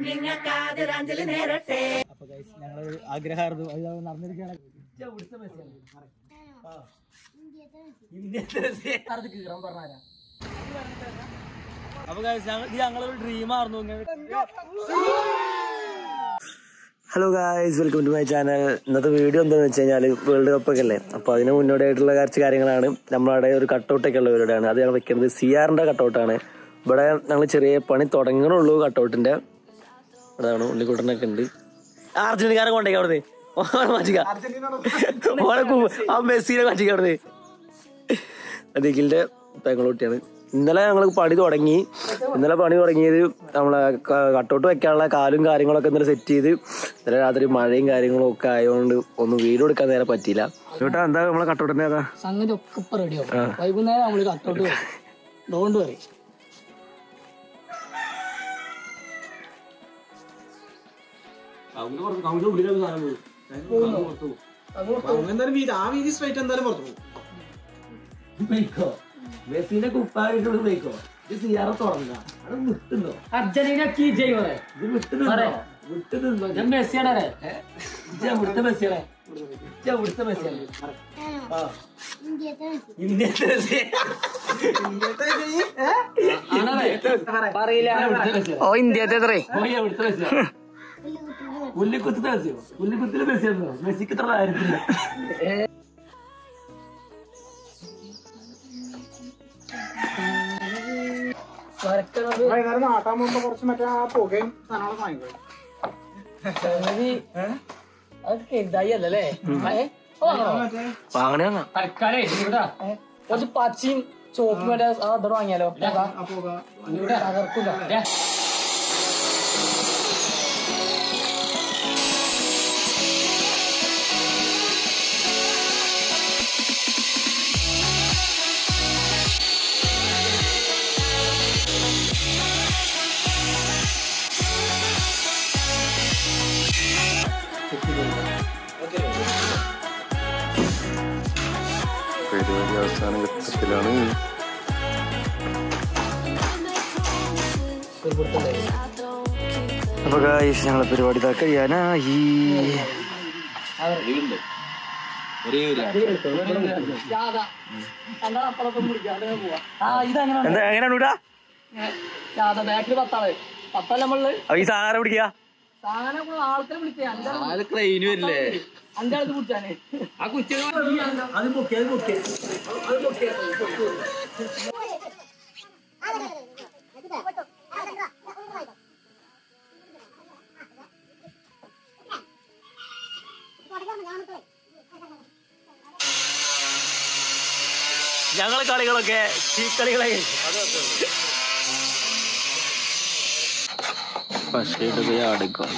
അപ്പൊ ഗൈസ് ഞങ്ങൾ ആഗ്രഹമായിരുന്നു അത് നടന്നിരിക്കുകയാണ് അപ്പൊ ഗൈസ് ഞങ്ങൾ ഇത് ഞങ്ങളൊരു ഡ്രീം ആയിരുന്നു hello guys welcome to my channel ഇന്നത്തെ വീഡിയോ എന്താണെന്ന് വെച്ച് കഴിഞ്ഞാൽ വേൾഡ് കപ്പ് ഒക്കെ അല്ലേ അപ്പോൾ അതിന് മുന്നോടിയായിട്ടുള്ള കുറച്ച് കാര്യങ്ങളാണ് നമ്മളവിടെ ഒരു കട്ടൗട്ടൊക്കെ ഉള്ള പരിപാടിയാണ് അത് ഞങ്ങൾ വെക്കുന്നത് സി ആറിൻ്റെ കട്ടൗട്ടാണ് ഇവിടെ ഞങ്ങൾ ചെറിയ പണി തുടങ്ങണുള്ളൂ കട്ടൗട്ടിൻ്റെ അതാണ് ഉണ്ണിക്കുട്ടനൊക്കെ ഉണ്ട് അർജന്റീനക്കാരെ കൊണ്ടേക്ക് അവിടുന്ന് ഓനെ മാറ്റിക്ക ഓനെ കു- ആ മെസ്സിനെ മാറ്റിക്ക അവിടുന്ന് അതിക്കിന്റെ പെങ്ങളൂട്ടിയാണ് ഇന്നലെ ഞങ്ങൾ പണി തുടങ്ങി ഇന്നലെ പണി തുടങ്ങിയത് നമ്മളെ കട്ടൗട്ട് വെക്കാനുള്ള കാലും കാര്യങ്ങളൊക്കെ ഇന്നലെ സെറ്റ് ചെയ്ത് ഇന്നലെ രാത്രി മഴയും കാര്യങ്ങളും ഒക്കെ ആയതുകൊണ്ട് ഒന്നും വീട് കൊടുക്കാൻ നേരെ പറ്റിയില്ല ചേട്ടാ എന്താ നമ്മളെ കട്ടൗട്ടിന്റെ ഏതാ സംഗതി ഒക്കെ ഇപ്പൊ റെഡിയാവും വൈകുന്നേരം നമ്മള് കട്ടൗട്ട് വരും ഡോണ്ട് വരി എന്തായാലും വീതി ആ വീതി സ്ട്രൈറ്റ് എന്തായാലും പുറത്തു പോകും മെസ്സിനെ കുപ്പായിട്ടുള്ള ഉപയോഗിക്കോ ഇത് സിയാറ തുടങ്ങാ അത് വിട്ടുണ്ടോ അർജന്റീന കീ ചെയ്യുമേ ഇത് വിട്ടുണ്ടോ വിട്ടുണ്ടോ ഞാൻ മെസ്സിയാണ് ഇവിടുത്തെ മെസ്സിയാണ് ഇവിടുത്തെ മെസ്സിയാണ് ഇന്ത്യത്തെ മെസ്സി പറയില്ല ഓ ഇന്ത്യത്തെ എത്രേ പോയി എവിടുത്തെ മെസ്സിയാണ് പുല്ലിക്കുത്ത് മെസ്സിയോ പുല്ലിക്കുത്തിലെ മെസ്സിയാണോ മെസ്സിക്ക് ഇത്ര കാര്യത്തില്ല വരക്കണത് വൈകുന്നേരം നാട്ടാൻ പോകുമ്പോ കുറച്ച് മറ്റേ ആ പുകയും സാധനങ്ങളൊക്കെ വാങ്ങിക്കോ സംഗതി അതൊക്കെ ഇതായി അല്ലല്ലേ ഏ? ഓ, ആണോ? വാങ്ങണ തൽക്കാലേ ഇവിടെ കുറച്ച് പച്ചയും ചോപ്പും മറ്റേ ആ ഇതോട് വാങ്ങിയാലോ ഇതാ. ആ പുക ഇവിടെ തകർക്കില്ല ദേ. പരിപാടി അവസാന ഘട്ടത്തിലാണ് അപ്പൊ ഗായ്സ് ഞങ്ങളെ പരിപാടി ഇതാ കഴിയാനായി യാതാ. രണ്ടാളെ അപ്പുറത്തും പിടിക്കാതെ പോവാ. ആ ഇതങ്ങനെ എന്താ എങ്ങനെയാണ് വിടാ യാതാ ബാക്കിൽ പത്താള് പത്തല്ല നമ്മള് അപ്പൊ ഈ സാധനം പിടിക്കുക സാധനം നമ്മള് ആൾക്കാരെ വിളിക്കുക അഞ്ചാള് അഞ്ചാളത്ത് പിടിച്ചാണ് ആ കുറ്റി അത് പൊക്കി അത് പൊക്കി ഞങ്ങളെ കളികളൊക്കെ ഈ കളികളെ പക്ഷേ അടുക്കാം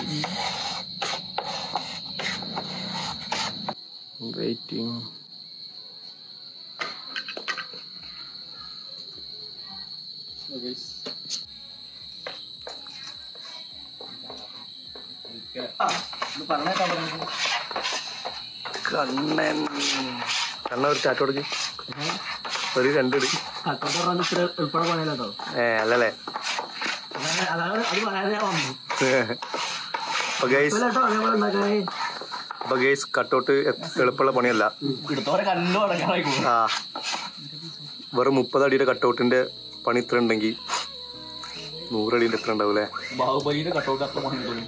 വെയിറ്റിംഗ് കണ്ണൻ കണ്ണ ഒരു ചാറ്റ് കൊടുക്ക് ഒരു രണ്ടിട് ഉൾപ്പെടെ പോയാലോ ഏ അല്ലല്ലേ അതാണ് അത് പറയാതെ വന്നു അപ്പൊ ഗൈസ് അപ്പൊ ഗൈസ് കട്ടൗട്ട് എളുപ്പമുള്ള പണിയല്ല ഇവിടുത്തെ കണ്ണു അടക്കാറായി ആ വെറും മുപ്പത് അടിയുടെ കട്ടൗട്ടിന്റെ പണി ഇത്ര ഉണ്ടെങ്കിൽ നൂറടിന്റെ എത്ര ഉണ്ടാവൂലേ ബാഹുബലിന്റെ കട്ടൗട്ട് അത്ര പണി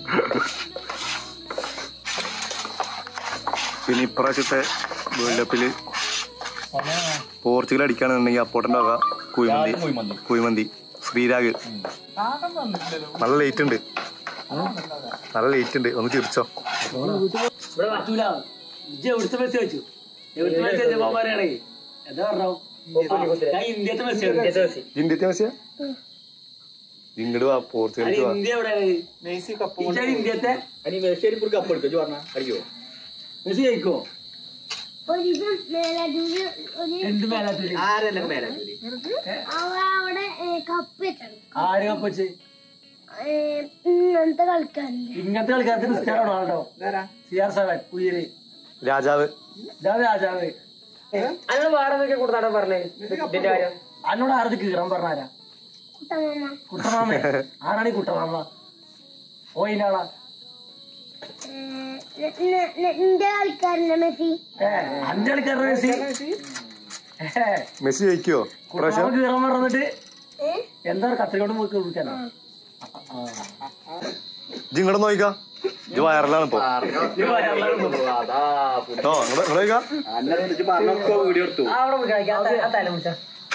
പിന്നെ ഇപ്രാവശ്യത്തെ വേൾഡ് കപ്പില് പോർച്ചുഗൽ അടിക്കുകയാണെന്നുണ്ടെങ്കിൽ അപ്പോട്ടന്റെ വക കുഴിമന്തി കുഴിമന്തി ശ്രീരാഗ് നല്ല ലേറ്റ് ഉണ്ട് നല്ല ലേറ്റ് ഉണ്ട് ഒന്ന് ചിരിച്ചോ ഇവിടെ പറ്റൂല ഇജ്ജ് എവിടുത്തെ മെസ്സി വെച്ചു എവിടുത്തെ മെസ്സി വെച്ചപ്പോ പറയണേ എന്താ പറഞ്ഞോ ഞാൻ ഇന്ത്യത്തെ മെസ്സി ഇന്ത്യത്തെ മെസ്സിയ ഇങ്ങോട്ട് വാ പോർച്ചുഗലിക്ക് വാ ഇന്ത്യ എവിടെയാണ് മെസ്സി കപ്പ് ഇജ്ജാണ് ഇന്ത്യത്തെ കപ്പ് എടുക്കും പറഞ്ഞാ അടിക്കോ മെസ്സി ജയിക്കോ ഒരിതും മേലാറ്റൂര് ഒരു എന്ത് മേലാത്തൂര് ആരല്ല മേലെ അവ അവിടെ ഏ, കപ്പ് വെച്ചാണ് ആര് കപ്പ് വെച്ച് ഇങ്ങനത്തെ കളിക്കാരുണ്ട് ഇങ്ങനത്തെ കളിക്കാർക്ക് Cristiano Ronaldo C R seven ഉയര് രാജാവ് ഇതാണ് രാജാവ് അന്ന് വേറെ എന്തൊക്കെ കൊടുത്താണ് പറഞ്ഞേ ഇതിന്റെ കാര്യം എന്നോട് ആരത് കീറാൻ പറഞ്ഞാരാ കുട്ടമ്മ കുട്ടമാമ ആരാണ് ഈ കുട്ടമാമ ഓ ഇനാളാ എന്റെ കളിക്കാരന്റെ മെസ്സി അഞ്ച് കളിക്കാരുടെ മെസ്സി മെസ്സി ജയിക്കോ പ്രാവശ്യം നമുക്ക് കീറാൻ പറഞ്ഞിട്ട് എന്താ കത്തിരിക്കോട്ട് പോയി വിളിക്കാനോ ഇജ്ജ് ഇങ്ങോട്ട് നോക്കിക്കാ ഇത് വൈറലാണ് ഇപ്പൊ അതാ ഓ ഇങ്ങോട്ട് നോക്കിക്കാ അന്നെ പറഞ്ഞൊക്കെ വീഡിയോ എടുത്തു അവിടെ പോയി കളിക്കാം ആ തല മുറിച്ച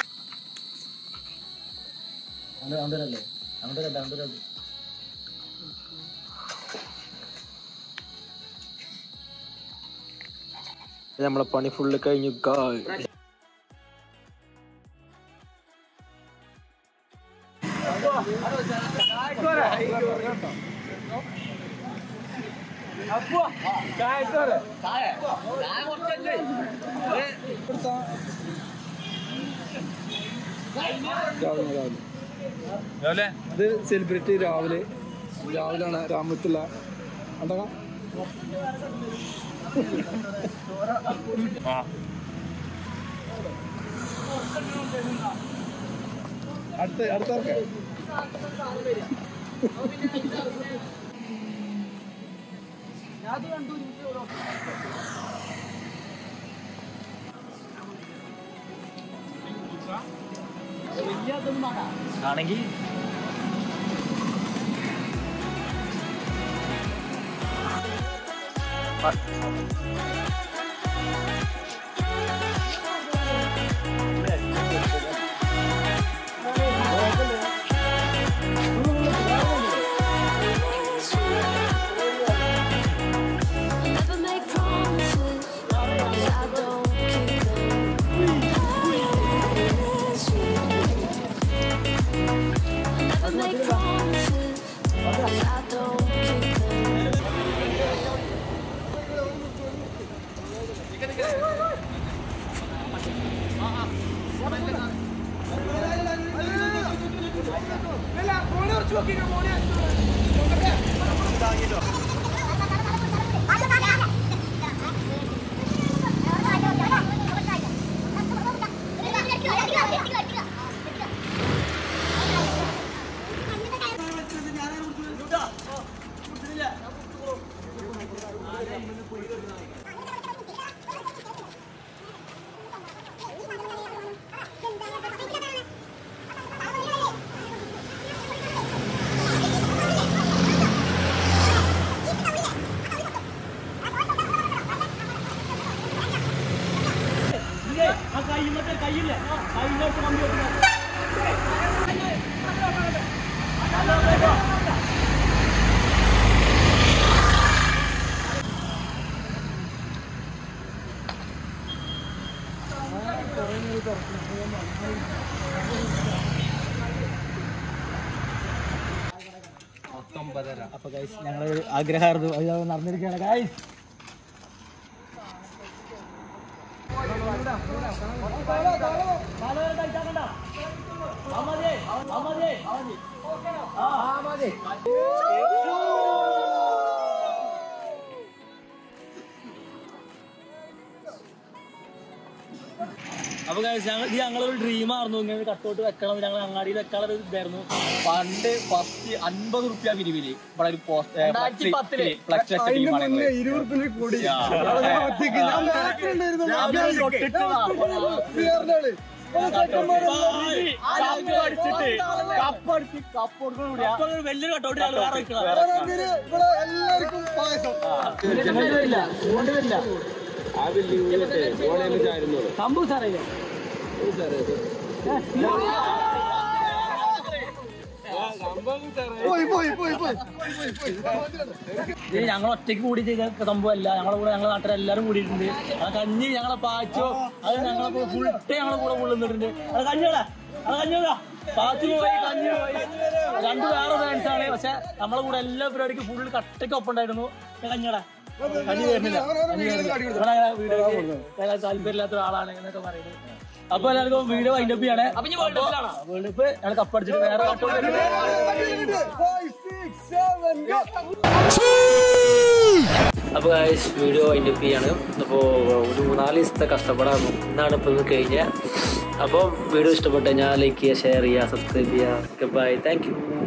അന്തരല്ലേ അന്തരല്ല അന്തരല്ല നമ്മളെ പണി ഫുള്ള് കഴിഞ്ഞു guys. ഇത് സെലിബ്രിറ്റി രാവിലെ രാവിലെയാണ് രാമത്തുള്ള എന്താ അടുത്ത അടുത്ത ആൾക്ക്. ആണെങ്കിൽ Never make promises, 'cause I don't keep them. Never make promises, 'cause I don't keep them. ആ കൈ മറ്റേ കൈയില്ലേ കൈയിലോട്ട് കമ്പി വെക്കണം അപ്പൊ ഗൈസ് ഞങ്ങളൊരു ആഗ്രഹമായിരുന്നു അത് നടന്നിരിക്കുകയാണ് ഗൈസ് അപ്പൊ guys, ഞങ്ങൾ ഇത് ഞങ്ങളൊരു ഡ്രീം ആയിരുന്നു ഇങ്ങനെ കട്ടോട്ട് വെക്കണം ഞങ്ങൾ അങ്ങാടിയിൽ വെക്കാനുള്ള ഒരു ഇതായിരുന്നു പണ്ട് ഫസ്റ്റ് അൻപത് റുപ്യ പിരിവില് ഇവിടെ ഒരു പോസ്റ്റ് ഫ്ലക്സ് വെച്ച ടീമാണ് ഞങ്ങള്. ഇരുപത് ഉറുപ്പിന് കൂടി യാ. ഒറ്റയ്ക്ക് ഞാൻ നേരത്തെ ഉണ്ടായിരുന്നു. ഞാൻ ഒരു തൊട്ടിട്ടതാ. ഉയർന്നാള്. കപ്പ് അടിച്ചിട്ട് കപ്പ് അടിച്ച് കപ്പ് കൊടുക്കണ വലിയൊരു കട്ടോട്ട് ഞങ്ങൾ വേറെ വെക്കണം ഇതിന് ഇവിടെ എല്ലാവർക്കും പായസം സംഭവം സാറേ പോയി പോയി പോയി പോയി ഇത് ഞങ്ങൾ ഒറ്റയ്ക്ക് കൂടി ചെയ്ത സംഭവമല്ല ഞങ്ങളെ കൂടെ ഞങ്ങളെ നാട്ടിൽ എല്ലാവരും കൂടിയിട്ടുണ്ട് അത് കഞ്ഞി ഞങ്ങളെ പാച്ചോ അത് ഞങ്ങളെ ഫുൾ ടൈം ഞങ്ങളെ കൂടെ കൊള്ളുന്നിട്ടുണ്ട് അത് കഞ്ഞിയോടാ അത് കഞ്ഞിയോടാ പാച്ചു പോയി കഞ്ഞി പോയി രണ്ട് വേറെ ഫാൻസ് ആണ് പക്ഷെ നമ്മളെ കൂടെ എല്ലാ പരിപാടിക്കും ഫുൾ കട്ടയ്ക്ക് ഒപ്പം ഉണ്ടായിരുന്നു കഞ്ഞിയോടാ കഞ്ഞി വരുന്നില്ല കഞ്ഞി വരുന്നില്ല ഇവിടെ അങ്ങനെ വീഡിയോ താല്പര്യമില്ലാത്ത ഒരാളാണ് എന്നൊക്കെ പറയുന്നത് അപ്പൊ എല്ലാവർക്കും വീഡിയോ വൈൻഡപ്പ് ചെയ്യാണ് വേൾഡ് കപ്പ് ഞങ്ങൾ കപ്പടിച്ചിട്ട് വേറെ കപ്പ് ഫൈവ് സിക്സ് സെവൻ അപ്പോൾ ഗൈസ് വീഡിയോ അതിൻ്റെ ചെയ്യാണ് അപ്പോൾ ഒരു മൂന്നാല് ദിവസത്തെ കഷ്ടപ്പാടായിരുന്നു ഇന്നാണ് ഇപ്പോൾ ഇത് കഴിഞ്ഞത് അപ്പോൾ വീഡിയോ ഇഷ്ടപ്പെട്ട് കഴിഞ്ഞാൽ ലൈക്ക് ചെയ്യുക ഷെയർ ചെയ്യുക സബ്സ്ക്രൈബ് ചെയ്യുക ഓക്കെ ബൈ താങ്ക് യു